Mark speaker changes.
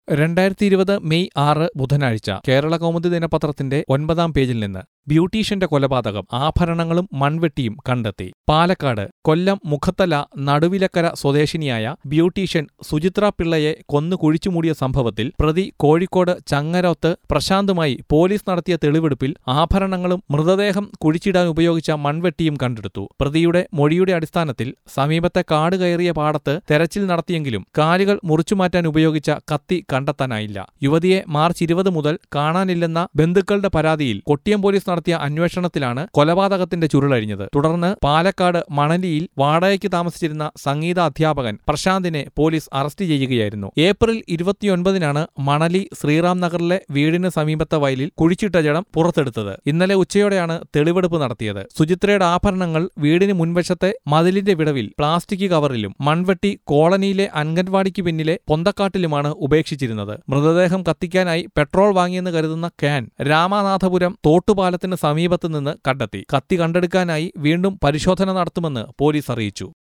Speaker 1: രണ്ടായിരത്തി ഇരുപത് മെയ് ആറ് ബുധനാഴ്ച കേരള കൗമുദി ദിനപത്രത്തിന്റെ ഒൻപതാം പേജിൽ നിന്ന് ബ്യൂട്ടീഷ്യന്റെ കൊലപാതകം ആഭരണങ്ങളും മൺവെട്ടിയും കണ്ടെത്തി പാലക്കാട് കൊല്ലം മുഖത്തല നടുവിലക്കര സ്വദേശിനിയായ ബ്യൂട്ടീഷ്യൻ സുചിത്ര പിള്ളയെ കൊന്നു കുഴിച്ചുമൂടിയ സംഭവത്തിൽ പ്രതി കോഴിക്കോട് ചങ്ങരോത്ത് പ്രശാന്തുമായി പോലീസ് നടത്തിയ തെളിവെടുപ്പിൽ ആഭരണങ്ങളും മൃതദേഹം കുഴിച്ചിടാൻ ഉപയോഗിച്ച മൺവെട്ടിയും കണ്ടെടുത്തു പ്രതിയുടെ മൊഴിയുടെ അടിസ്ഥാനത്തിൽ സമീപത്തെ കാട് കയറിയ പാടത്ത് തെരച്ചിൽ നടത്തിയെങ്കിലും കാലുകൾ മുറിച്ചുമാറ്റാൻ ഉപയോഗിച്ച കത്തി കണ്ടെത്താനായില്ല യുവതിയെ മാർച്ച് ഇരുപത് മുതൽ കാണാനില്ലെന്ന ബന്ധുക്കളുടെ പരാതിയിൽ കൊട്ടിയം പോലീസ് നടത്തിയ അന്വേഷണത്തിലാണ് കൊലപാതകത്തിന്റെ ചുരുളഴിഞ്ഞത് തുടർന്ന് പാലക്കാട് മണലിയിൽ വാടകയ്ക്ക് താമസിച്ചിരുന്ന സംഗീത അധ്യാപകൻ പ്രശാന്തിനെ പോലീസ് അറസ്റ്റ് ചെയ്യുകയായിരുന്നു ഏപ്രിൽ ഇരുപത്തിയൊൻപതിനാണ് മണലി ശ്രീറാം നഗറിലെ വീടിന് സമീപത്തെ വയലിൽ കുഴിച്ചിട്ട ജഡം പുറത്തെടുത്തത് ഇന്നലെ ഉച്ചയോടെയാണ് തെളിവെടുപ്പ് നടത്തിയത് സുചിത്രയുടെ ആഭരണങ്ങൾ വീടിന് മുൻവശത്തെ മതിലിന്റെ വിടവിൽ പ്ലാസ്റ്റിക് കവറിലും മൺവെട്ടി കോളനിയിലെ അംഗൻവാടിക്ക് പിന്നിലെ പൊന്തക്കാട്ടിലുമാണ് ഉപേക്ഷിച്ചിരുന്നത് മൃതദേഹം കത്തിക്കാനായി പെട്രോൾ വാങ്ങിയെന്ന് കരുതുന്ന ക്യാൻ രാമനാഥപുരം തോട്ടുപാലത്തിന് സമീപത്ത് നിന്ന് കണ്ടെത്തി കത്തി കണ്ടെടുക്കാനായി വീണ്ടും പരിശോധന നടത്തുമെന്ന് പോലീസ് അറിയിച്ചു